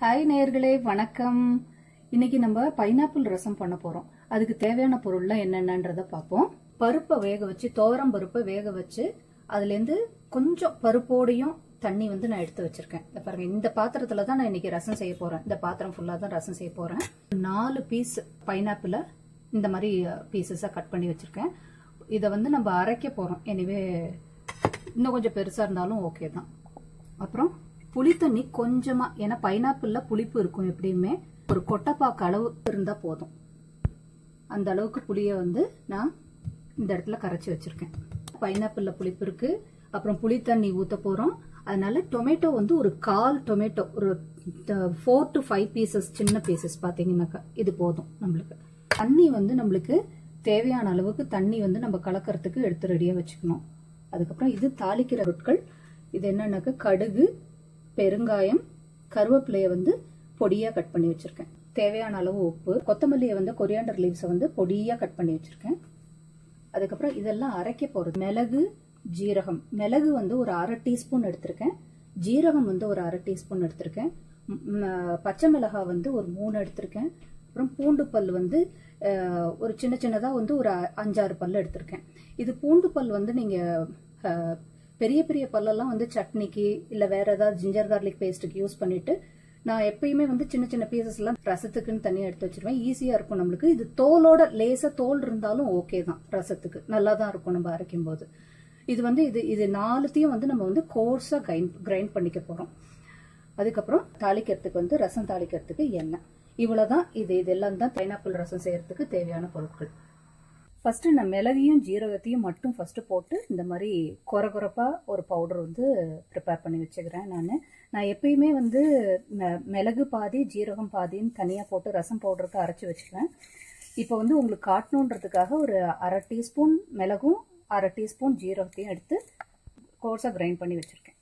hi நேயர்களே வணக்கம் இன்னைக்கு நம்ம பைனாப்பிள் ரசம் பண்ண போறோம் அதுக்கு தேவையான பொருள்லாம் என்னென்னன்றத பார்ப்போம் பருப்பை வேக வச்சு துவரம் பருப்பை வேக வச்சு அதுலேருந்து கொஞ்சம் பருப்போடையும் தண்ணி வந்து நான் எடுத்து வச்சிருக்கேன் இந்த பாருங்க இந்த பாத்திரத்துல தான் நான் இன்னைக்கு ரசம் செய்ய போறேன் இந்த பாத்திரம் ஃபுல்லா தான் ரசம் செய்ய போறேன் நாலு பீஸ் பைனாப்பிள இந்த மாதிரி பீசஸா கட் பண்ணி வச்சிருக்கேன் இதை வந்து நம்ம அரைக்க போறோம் எனிவே இன்னும் கொஞ்சம் பெருசா இருந்தாலும் ஓகே தான் அப்புறம் புளி தண்ணி கொஞ்சமா ஏன்னா பைனாப்பிள்ல புளிப்பு இருக்கும் எப்படியுமே ஒரு கொட்டைப்பாக்கு அளவு இருந்தா போதும் அந்த அளவுக்கு புளிய வந்து நான் இந்த இடத்துல கரைச்சி வச்சிருக்கேன் பைனாப்பிள்ல புளிப்பு இருக்கு அப்புறம் புளி தண்ணி ஊத்த போறோம் அதனால டொமேட்டோ வந்து ஒரு கால் டொமேட்டோ ஒரு ஃபோர் டு ஃபைவ் பீசஸ் சின்ன பீசஸ் பாத்தீங்கன்னாக்கா இது போதும் நம்மளுக்கு தண்ணி வந்து நம்மளுக்கு தேவையான அளவுக்கு தண்ணி வந்து நம்ம கலக்கறதுக்கு எடுத்து ரெடியா வச்சுக்கணும் அதுக்கப்புறம் இது தாளிக்கிற பொருட்கள் இது என்னன்னாக்கா கடுகு பெருங்காயம் கருவேப்பிலைய வந்து பொடியா கட் பண்ணி வச்சிருக்கேன் தேவையான அளவு உப்பு கொத்தமல்லியை வந்து கொரியாண்டர் லீவ்ஸை வந்து பொடியா கட் பண்ணி வச்சிருக்கேன் அதுக்கப்புறம் இதெல்லாம் அரைக்க போறது மிளகு ஜீரகம் மிளகு வந்து ஒரு அரை டீஸ்பூன் எடுத்திருக்கேன் ஜீரகம் வந்து ஒரு அரை டீஸ்பூன் எடுத்திருக்கேன் ம், பச்சை மிளகாய் வந்து ஒரு மூணு எடுத்திருக்கேன் அப்புறம் பூண்டு பல் வந்து அஹ், ஒரு சின்ன சின்னதா வந்து ஒரு அ- அஞ்சாறு பல் எடுத்திருக்கேன் இது பூண்டு பல் வந்து நீங்க அஹ், பெரிய பெரிய பல்லெல்லாம் வந்து சட்னிக்கு இல்ல வேற ஏதாவது ஜிஞ்சர் கார்லிக் பேஸ்ட்டுக்கு யூஸ் பண்ணிட்டு நான் எப்பயுமே வந்து சின்ன சின்ன பீசஸ் எல்லாம் ரசத்துக்குன்னு தனியா எடுத்து வச்சிருவேன் ஈஸியா இருக்கும் நம்மளுக்கு இது தோலோட லேசா தோல் இருந்தாலும் ஓகே தான் ரசத்துக்கு நல்லா தான் இருக்கும் நம்ம அரைக்கும் போது இது வந்து இது இது நாலுத்தையும் வந்து நம்ம வந்து கோர்ஸா கிரைண்ட் கிரைண்ட் பண்ணிக்க போறோம் அதுக்கப்புறம் தாளிக்கிறதுக்கு வந்து ரசம் தாளிக்கிறதுக்கு எண்ணெய் இவ்வளவுதான் இது இதெல்லாம் தான் பைனாப்பிள் ரசம் செய்யறதுக்கு தேவையான பொருட்கள் ஃபர்ஸ்ட் நான் மிளகையும் ஜீரகத்தையும் மட்டும் ஃபர்ஸ்ட் போட்டு இந்த மாதிரி கொர கொரப்பா ஒரு பவுடர் வந்து ப்ரிப்பேர் பண்ணி வச்சுக்கிறேன் நான் நான் எப்பயுமே வந்து ம- மிளகு பாதி ஜீரகம் பாதின்னு தனியாக போட்டு ரசம் பவுடருக்கு அரைச்சி வச்சுக்குவேன் இப்போ வந்து உங்களுக்கு காட்டணுன்றதுக்காக ஒரு அரை டீஸ்பூன் மிளகும் அரை டீஸ்பூன் ஜீரகத்தையும் எடுத்து கோர்ஸாக கிரைண்ட் பண்ணி வச்சுருக்கேன்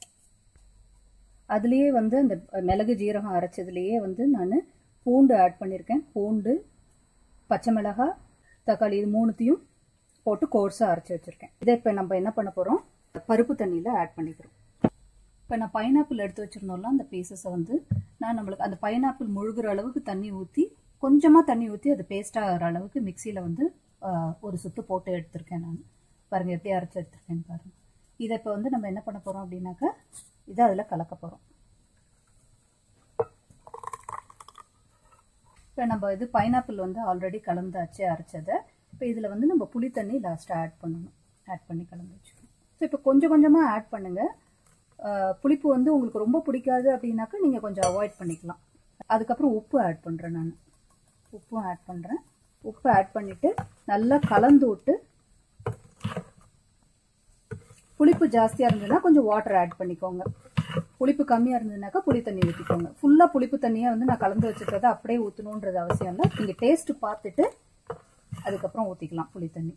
அதுலேயே வந்து அந்த மிளகு ஜீரகம் அரைச்சதுலேயே வந்து நான் பூண்டு ஆட் பண்ணியிருக்கேன் பூண்டு பச்சை மிளகாய் தக்காளி இது மூணுத்தையும் போட்டு கோர்ஸாக அரைச்சி வச்சிருக்கேன் இதை இப்போ நம்ம என்ன பண்ண போகிறோம் பருப்பு தண்ணியில் ஆட் பண்ணிக்கிறோம் இப்போ நான் பைனாப்பிள் எடுத்து வச்சிருந்தோம்ல அந்த பீசஸை வந்து நான் நம்மளுக்கு அந்த பைனாப்பிள் முழுகிற அளவுக்கு தண்ணி ஊற்றி கொஞ்சமாக தண்ணி ஊற்றி அது பேஸ்ட் ஆகிற அளவுக்கு மிக்சியில் வந்து ஆஹ், ஒரு சுத்து போட்டு எடுத்திருக்கேன் நான் பாருங்க எப்படி அரைச்சி எடுத்திருக்கேன்னு பாருங்க இதை இப்போ வந்து நம்ம என்ன பண்ண போகிறோம் அப்படின்னாக்கா இதை அதில் கலக்க போகிறோம் இப்போ நம்ம இது பைனாப்பிள் வந்து ஆல்ரெடி கலந்தாச்சு அரைச்சதை இப்போ இதில் வந்து நம்ம புளி தண்ணி லாஸ்ட்டாக ஆட் பண்ணணும் ஆட் பண்ணி கலந்து வச்சுக்கணும் ஸோ இப்போ கொஞ்சம் கொஞ்சமாக ஆட் பண்ணுங்க அஹ், புளிப்பு வந்து உங்களுக்கு ரொம்ப பிடிக்காது அப்படின்னாக்கா நீங்கள் கொஞ்சம் அவாய்ட் பண்ணிக்கலாம் அதுக்கப்புறம் உப்பு ஆட் பண்ணுறேன் நான் உப்பும் ஆட் பண்ணுறேன் உப்பு ஆட் பண்ணிட்டு நல்லா கலந்து விட்டு புளிப்பு ஜாஸ்தியாக இருந்ததுன்னா கொஞ்சம் வாட்டர் ஆட் பண்ணிக்கோங்க புளிப்பு கம்மியாக இருந்ததுனாக்கா புளி தண்ணி ஊற்றிக்கோங்க ஃபுல்லாக புளிப்பு தண்ணியை வந்து நான் கலந்து வச்சுக்கிறத அப்படியே ஊற்றணுன்றது அவசியம் இல்லை நீங்கள் டேஸ்ட் பார்த்துட்டு அதுக்கப்புறம் ஊற்றிக்கலாம் புளி தண்ணி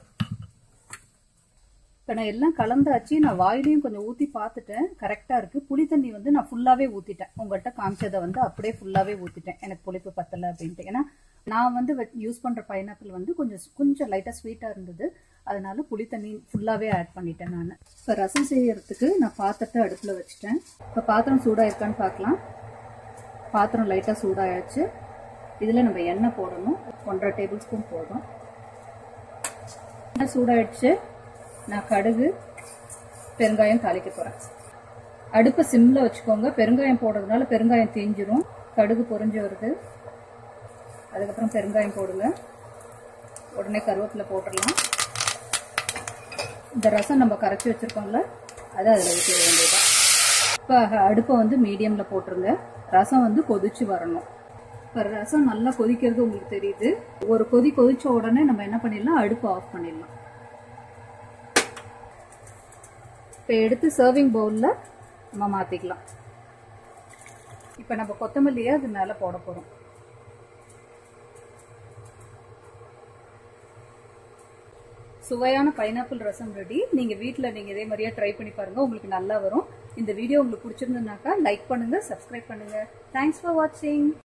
இப்போ நான் எல்லாம் கலந்தாச்சு நான் வாயிலையும் கொஞ்சம் ஊற்றி பார்த்துட்டேன் கரெக்டாக இருக்குது புளி தண்ணி வந்து நான் ஃபுல்லாகவே ஊற்றிட்டேன் உங்கள்கிட்ட காமிச்சதை வந்து அப்படியே ஃபுல்லாகவே ஊற்றிட்டேன் எனக்கு புளிப்பு பத்தலை அப்படின்ட்டு ஏன்னா நான் வந்து யூஸ் பண்ணுற பைனாப்பிள் வந்து கொஞ்சம் கொஞ்சம் லைட்டாக ஸ்வீட்டாக இருந்தது அதனால புளி தண்ணி ஃபுல்லாகவே ஆட் பண்ணிட்டேன் நான் இப்போ ரசம் செய்யறதுக்கு நான் பாத்திரத்தை அடுப்பில் வச்சுட்டேன் இப்போ பாத்திரம் சூடாயிருக்கான்னு பார்க்கலாம் பாத்திரம் லைட்டாக சூடாயாச்சு இதில் நம்ம எண்ணெய் போடணும் ஒன்றரை டேபிள் ஸ்பூன் போதும் எண்ணெய் சூடாயிடுச்சு நான் கடுகு பெருங்காயம் தாளிக்க போகிறேன் அடுப்பை சிம்மில் வச்சுக்கோங்க பெருங்காயம் போடுறதுனால பெருங்காயம் தீஞ்சிரும் கடுகு பொரிஞ்சு வருது அதுக்கப்புறம் பெருங்காயம் போடுங்க உடனே கருவேப்பிலை போட்டுடலாம் இந்த ரசம் நம்ம கரைச்சி வச்சிருக்கோம்ல அதை அதில் ஊற்றிட வேண்டியதுதான் இப்போ அடுப்பை வந்து மீடியமில் போட்டுருங்க ரசம் வந்து கொதிச்சு வரணும் இப்போ ரசம் நல்லா கொதிக்கிறது உங்களுக்கு தெரியுது ஒரு கொதி கொதிச்ச உடனே நம்ம என்ன பண்ணிடலாம் அடுப்பு ஆஃப் பண்ணிடலாம் இப்போ எடுத்து சர்விங் பவுலில் நம்ம மாற்றிக்கலாம் இப்போ நம்ம கொத்தமல்லியை அது மேலே போட போகிறோம் சுவையான பைனாப்பிள் ரசம் ரெடி நீங்க வீட்ல நீங்க இதே மாதிரியே ட்ரை பண்ணி பாருங்க உங்களுக்கு நல்லா வரும் இந்த வீடியோ உங்களுக்கு பிடிச்சிருந்ததுனாக்கா லைக் பண்ணுங்க சப்ஸ்கிரைப் பண்ணுங்க தேங்க்ஸ் ஃபார் வாட்சிங்